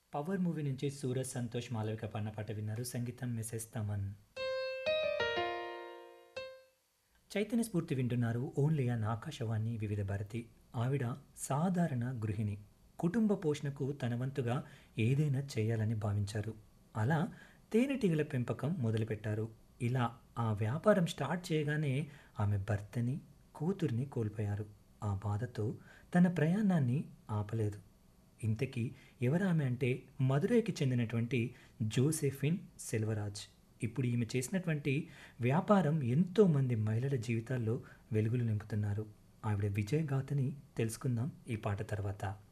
power movie నుంచి సూరజ్ సంతోష్ మాలవిక పన్న పాట విన్నారు సంగీతం మెసేజ్ తమన్ చైతన్య స్ఫూర్తి వింటున్నారు ఓన్లీ అన్ ఆకాశవాణి వివిధ భారతి ఆవిడ సాధారణ గృహిణి కుటుంబ పోషణకు తన వంతుగా ఏదైనా చేయాలని భావించారు అలా తేనెటీగల పెంపకం మొదలుపెట్టారు ఇలా ఆ వ్యాపారం స్టార్ట్ చేయగానే ఆమె భర్తని కూతుర్ని కోల్పోయారు ఆ బాధతో తన ప్రయాణాన్ని ఆపలేదు ఇంతకీ ఎవరామె అంటే మదురైకి చెందినటువంటి జోసెఫిన్ సెల్వరాజ్ ఇప్పుడు ఈమె చేసినటువంటి వ్యాపారం ఎంతోమంది మహిళల జీవితాల్లో వెలుగులు నింపుతున్నారు ఆవిడ విజయగాథని తెలుసుకుందాం ఈ పాట తర్వాత